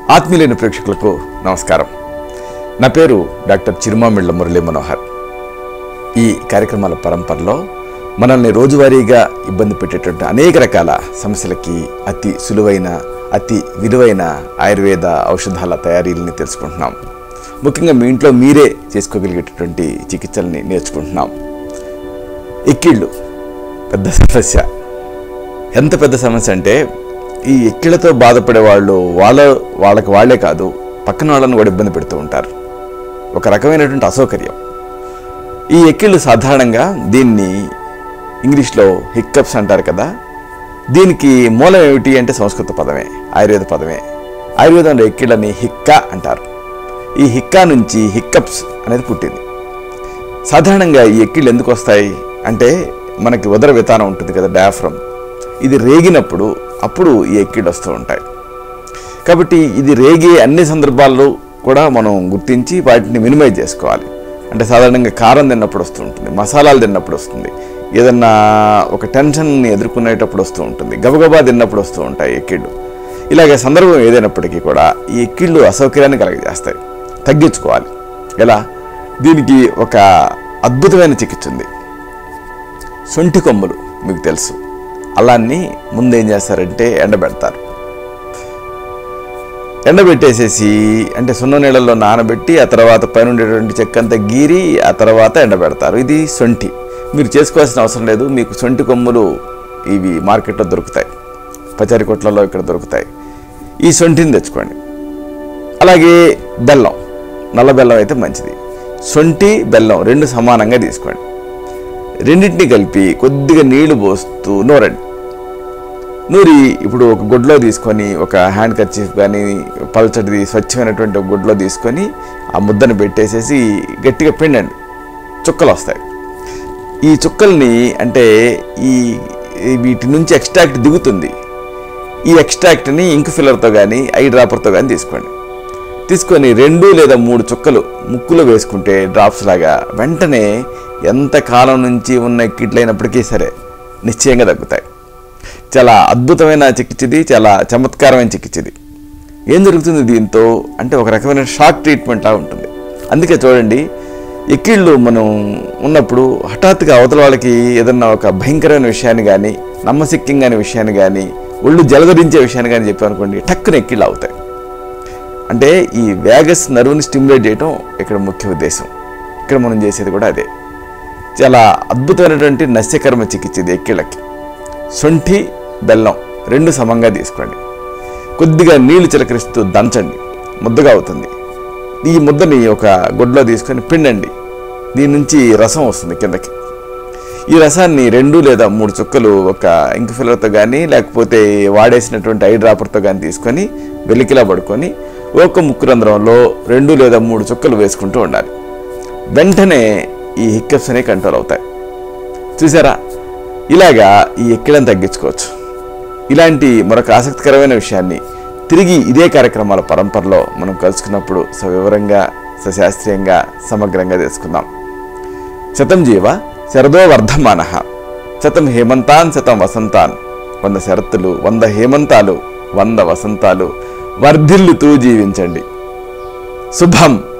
ఆత్మీయులైన ప్రేక్షకులకు నమస్కారం నా పేరు డాక్టర్ చిరుమామిళ్ళ మురళీ మనోహర్ ఈ కార్యక్రమాల పరంపరలో మనల్ని రోజువారీగా ఇబ్బంది పెట్టేటువంటి అనేక రకాల సమస్యలకి అతి సులువైన అతి విలువైన ఆయుర్వేద ఔషధాల తయారీలని తెలుసుకుంటున్నాం ముఖ్యంగా మీ ఇంట్లో మీరే చేసుకోగలిగేటటువంటి చికిత్సల్ని నేర్చుకుంటున్నాం ఎక్కిళ్ళు పెద్ద సమస్య ఎంత పెద్ద సమస్య అంటే ఈ ఎక్కిళ్ళతో బాధపడే వాళ్ళు వాళ్ళ వాళ్ళకి వాళ్ళే కాదు పక్కన వాళ్ళని కూడా ఇబ్బంది పెడుతూ ఉంటారు ఒక రకమైనటువంటి అసౌకర్యం ఈ ఎక్కిళ్ళు సాధారణంగా దీన్ని ఇంగ్లీష్లో హిక్కప్స్ అంటారు కదా దీనికి మూలం ఏమిటి అంటే సంస్కృత పదమే ఆయుర్వేద పదమే ఆయుర్వేదంలో ఎక్కిళ్ళని హిక్కా అంటారు ఈ హిక్కా నుంచి హిక్కప్స్ అనేది పుట్టింది సాధారణంగా ఈ ఎక్కిళ్ళు ఎందుకు వస్తాయి అంటే మనకి ఉదర వితానం ఉంటుంది కదా డయాఫ్రమ్ ఇది రేగినప్పుడు అప్పుడు ఈ ఎక్కిళ్ళు వస్తూ ఉంటాయి కాబట్టి ఇది రేగే అన్ని సందర్భాల్లో కూడా మనం గుర్తించి వాటిని మినిమైజ్ చేసుకోవాలి అంటే సాధారణంగా కారం తిన్నప్పుడు వస్తూ ఉంటుంది మసాలాలు తిన్నప్పుడు వస్తుంది ఏదన్నా ఒక టెన్షన్ని ఎదుర్కొనేటప్పుడు వస్తూ ఉంటుంది గబగబా తిన్నప్పుడు వస్తూ ఉంటాయి ఎక్కిళ్ళు ఇలాగే సందర్భం ఏదైనప్పటికీ కూడా ఈ ఎక్కిళ్ళు అసౌకర్యాన్ని కలగజేస్తాయి తగ్గించుకోవాలి ఎలా దీనికి ఒక అద్భుతమైన చికిత్స ఉంది సొంటి కొమ్ములు మీకు తెలుసు అలాన్ని ముందు ఏం చేస్తారంటే ఎండబెడతారు ఎండబెట్టేసేసి అంటే సున్న నీళ్ళల్లో నానబెట్టి ఆ తర్వాత పైన ఉండేటువంటి చెక్క అంతా గీరి ఆ తర్వాత ఎండబెడతారు ఇది సొంటి మీరు చేసుకోవాల్సిన అవసరం లేదు మీకు సొంటి కొమ్ములు ఇవి మార్కెట్లో దొరుకుతాయి పచారి కొట్లలో ఇక్కడ దొరుకుతాయి ఈ సొంటిని తెచ్చుకోండి అలాగే బెల్లం నల్ల బెల్లం అయితే మంచిది సొంటి బెల్లం రెండు సమానంగా తీసుకోండి రెండింటిని కలిపి కొద్దిగా నీళ్లు పోస్తూ నూరండి నూరి ఇప్పుడు ఒక గుడ్లో తీసుకొని ఒక హ్యాండ్ కర్చీఫ్ కానీ పల్చటిది స్వచ్ఛమైనటువంటి ఒక గుడ్లో తీసుకొని ఆ ముద్దను పెట్టేసేసి గట్టిగా పిండండి చుక్కలు వస్తాయి ఈ చుక్కల్ని అంటే ఈ ఈ వీటి నుంచి ఎక్స్ట్రాక్ట్ దిగుతుంది ఈ ఎక్స్ట్రాక్ట్ని ఇంక్ ఫిల్లర్తో కానీ ఐ డ్రాపర్తో కానీ తీసుకోండి తీసుకొని రెండు లేదా మూడు చుక్కలు ముక్కులో వేసుకుంటే డ్రాప్స్ లాగా వెంటనే ఎంత కాలం నుంచి ఉన్న కిట్లైనప్పటికీ సరే నిశ్చయంగా తగ్గుతాయి చాలా అద్భుతమైన చికిత్సది చాలా చమత్కారమైన చికిత్సది ఏం జరుగుతుంది దీంతో అంటే ఒక రకమైన షాక్ ట్రీట్మెంట్ లా ఉంటుంది అందుకే చూడండి ఎక్కిళ్ళు మనం ఉన్నప్పుడు హఠాత్తుగా అవతల వాళ్ళకి ఏదన్నా ఒక భయంకరమైన విషయాన్ని కానీ నమ్మశక్యంగా విషయాన్ని కానీ ఒళ్ళు జలధరించే విషయాన్ని కానీ చెప్పామనుకోండి టక్కున ఎక్కిళ్ళు అవుతాయి అంటే ఈ వేగస్ నర్వ్ని స్టిమ్యులేట్ చేయడం ఇక్కడ ముఖ్య ఉద్దేశం ఇక్కడ మనం చేసేది కూడా అదే చాలా అద్భుతమైనటువంటి నస్యకర్మ చికిత్స ఇది ఎక్కిళ్ళకి శొంఠి బెల్లం రెండు సమంగా తీసుకోండి కొద్దిగా నీళ్లు చిలకరిస్తూ దంచండి ముద్దగా అవుతుంది ఈ ముద్దని ఒక గుడ్లో తీసుకొని పిండండి దీని నుంచి రసం వస్తుంది కిందకి ఈ రసాన్ని రెండు లేదా మూడు చుక్కలు ఒక ఇంక్ ఫిల్లర్తో కానీ లేకపోతే వాడేసినటువంటి ఐ డ్రాపర్తో కానీ తీసుకొని వెలికిలా పడుకొని ఒక ముక్కు రంధ్రంలో రెండు లేదా మూడు చుక్కలు వేసుకుంటూ ఉండాలి వెంటనే ఈ హిక్కప్స్ అనేవి కంట్రోల్ అవుతాయి చూసారా ఇలాగా ఈ ఎక్కిళ్ళని తగ్గించుకోవచ్చు ఇలాంటి మరొక ఆసక్తికరమైన విషయాన్ని తిరిగి ఇదే కార్యక్రమాల పరంపరలో మనం కలుసుకున్నప్పుడు సవివరంగా సశాస్త్రీయంగా సమగ్రంగా తెలుసుకుందాం శతం జీవ శరదో వర్ధమాన శతం హేమంతాన్ శతం వసంతాన్ వంద శరత్తులు వంద హేమంతాలు వంద వసంతాలు వర్ధిల్లుతూ జీవించండి శుభం